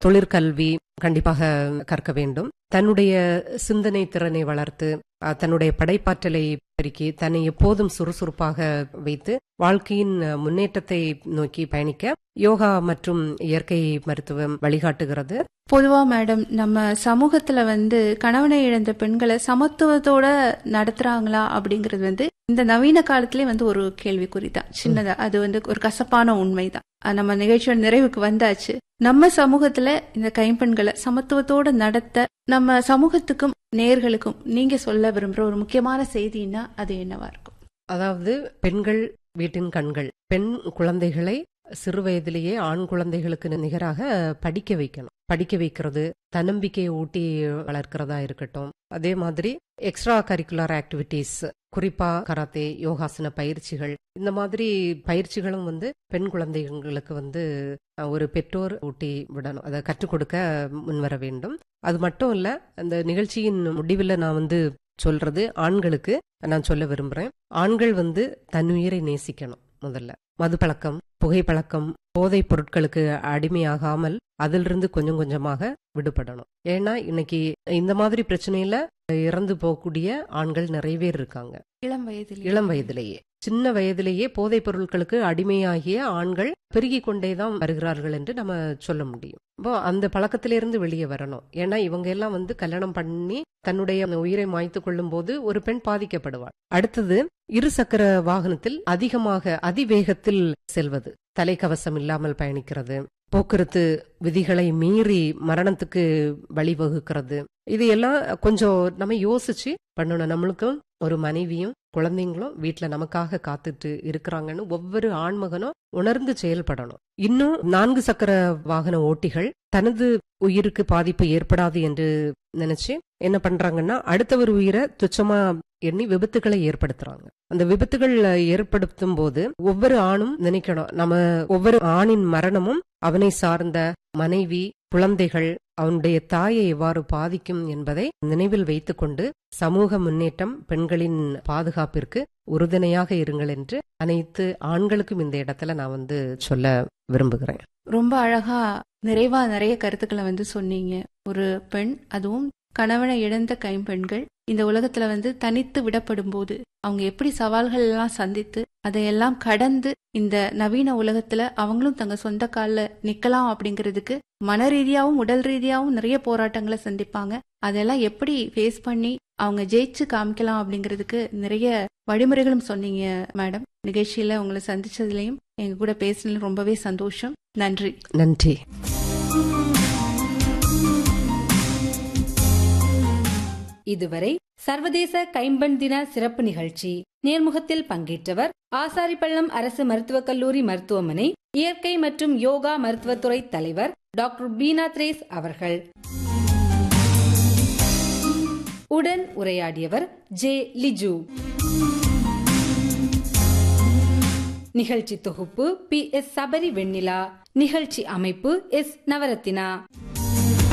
தொழிற்கல்வி கண்டிப்பாக கற்க வேண்டும் தன்னுடைய சிந்தனை திறனை வளர்த்து அஹ், தன்னுடைய படைப்பாற்றலை பெருக்கி தன்னை எப்போதும் சுறுசுறுப்பாக வைத்து வாழ்க்கையின் அஹ், முன்னேற்றத்தை நோக்கி பயணிக்க யோகா மற்றும் இயற்கை மருத்துவம் வழிகாட்டுகிறது பொதுவா மேடம் நம்ம சமூகத்துல வந்து கணவனை இழந்த பெண்களை சமத்துவத்தோட நடத்துறாங்களா அப்படிங்கிறது வந்து இந்த நவீன காலத்திலே வந்து ஒரு கேள்விக்குறி தான் சின்னதா அது வந்து ஒரு கசப்பான உண்மைதான் அஹ் நம்ம நிகழ்ச்சியோட நிறைவுக்கு வந்தாச்சு நம்ம சமூகத்துல இந்த கைம்பெண்களை சமத்துவத்தோட நடத்த நம்ம சமூகத்துக்கும் நேர்களுக்கும் நீங்க சொல்ல விரும்புற ஒரு முக்கியமான செய்தின்னா அது என்னவா இருக்கும் அதாவது பெண்கள் வீட்டின் கண்கள் பெண் குழந்தைகளை சிறு வயதிலேயே ஆண் குழந்தைகளுக்கு நிகராக படிக்க வைக்கணும் படிக்க வைக்கிறது தன்னம்பிக்கையை ஊட்டி வளர்க்கிறதா இருக்கட்டும் அதே மாதிரி எக்ஸ்ட்ரா கரிக்குலர் ஆக்டிவிட்டீஸ் குறிப்பா கராத்தே யோகாசன பயிற்சிகள் இந்த மாதிரி பயிற்சிகளும் வந்து பெண் குழந்தைகளுக்கு வந்து அஹ், ஒரு பெற்றோர் ஊட்டி விடணும் அதை கற்றுக் கொடுக்க முன்வர வேண்டும் அது மட்டும் இல்ல அந்த நிகழ்ச்சியின் முடிவில் நான் வந்து சொல்றது ஆண்களுக்கு நான் சொல்ல விரும்புறேன் ஆண்கள் வந்து தன்னுயிரை நேசிக்கணும் முதல்ல மது பழக்கம் புகைப்பழக்கம் போதைப் பொருட்களுக்கு அடிமையாகாமல் அதிலிருந்து கொஞ்சம் கொஞ்சமாக விடுபடணும் ஏன்னா இன்னைக்கு இந்த மாதிரி பிரச்சனையில இறந்து போகக்கூடிய ஆண்கள் நிறைய பேர் இருக்காங்க இளம் வயதில் இளம் வயதிலேயே சின்ன வயதிலேயே போதைப் பொருட்களுக்கு அடிமையாகிய ஆண்கள் பெருகி கொண்டேதான் வருகிறார்கள் என்று நம்ம சொல்ல முடியும் இப்போ அந்த பழக்கத்திலிருந்து வெளியே வரணும் ஏன்னா இவங்க எல்லாம் வந்து கல்யாணம் பண்ணி தன்னுடைய உயிரை மாய்த்து கொள்ளும் போது ஒரு பெண் பாதிக்கப்படுவாள் அடுத்தது இரு சக்கர வாகனத்தில் அதிகமாக அதிவேகத்தில் செல்வது தலைக்கவசம் இல்லாமல் பயணிக்கிறது போக்குவரத்து விதிகளை மீறி மரணத்துக்கு வழிவகுக்கிறது இது எல்லாம் கொஞ்சம் நம்ம யோசிச்சு பண்ணணும் நம்மளுக்கும் ஒரு மனைவியும் குழந்தைங்களும் வீட்டுல நமக்காக காத்துட்டு இருக்கிறாங்கன்னு ஒவ்வொரு ஆண்மகனும் உணர்ந்து செயல்படணும் இன்னும் நான்கு சக்கர வாகன ஓட்டிகள் தனது உயிருக்கு பாதிப்பு ஏற்படாது என்று நினைச்சு என்ன பண்றாங்கன்னா அடுத்தவர் உயிரை துச்சமா எண்ணி விபத்துகளை ஏற்படுத்துறாங்க அந்த விபத்துகள் ஏற்படுத்தும் போது ஒவ்வொரு ஆணும் நினைக்கணும் நம்ம ஒவ்வொரு ஆணின் மரணமும் அவனை சார்ந்த மனைவி குழந்தைகள் அவனுடைய தாயை எவ்வாறு பாதிக்கும் என்பதை நினைவில் வைத்துக்கொண்டு சமூக முன்னேற்றம் பெண்களின் பாதுகாப்பிற்கு உறுதுணையாக இருங்கள் என்று அனைத்து ஆண்களுக்கும் இந்த இடத்துல நான் வந்து சொல்ல விரும்புகிறேன் ரொம்ப அழகா நிறைவா நிறைய கருத்துக்களை வந்து சொன்னீங்க ஒரு பெண் அதுவும் கணவனை இழந்த கைம்பெண்கள் இந்த உலகத்துல வந்து தனித்து விடப்படும் போது அவங்க எப்படி சவால்கள் எல்லாம் சந்தித்து அதையெல்லாம் கடந்து இந்த நவீன உலகத்துல அவங்களும் தங்க சொந்த கால்ல நிக்கலாம் அப்படிங்கிறதுக்கு மன ரீதியாவும் உடல் ரீதியாவும் நிறைய போராட்டங்களை சந்திப்பாங்க அதெல்லாம் எப்படி ஃபேஸ் பண்ணி அவங்க ஜெயிச்சு காமிக்கலாம் அப்படிங்கிறதுக்கு நிறைய வழிமுறைகளும் சொன்னீங்க மேடம் நிகழ்ச்சியில உங்களை சந்திச்சதுலயும் எங்க கூட பேசினதுல ரொம்பவே சந்தோஷம் நன்றி நன்றி இதுவரை சர்வதேச கைம்பெண் தின சிறப்பு நிகழ்ச்சி நேர்முகத்தில் பங்கேற்றவர் ஆசாரிப்பள்ளம் அரசு மருத்துவக் கல்லூரி மருத்துவமனை இயற்கை மற்றும் யோகா மருத்துவத்துறை தலைவர் டாக்டர் பீனா த்ரேஸ் அவர்கள் உடன் உரையாடியவர் ஜே லிஜு நிகழ்ச்சி தொகுப்பு பி எஸ் சபரி வெண்ணிலா நிகழ்ச்சி அமைப்பு எஸ் நவரத்தினா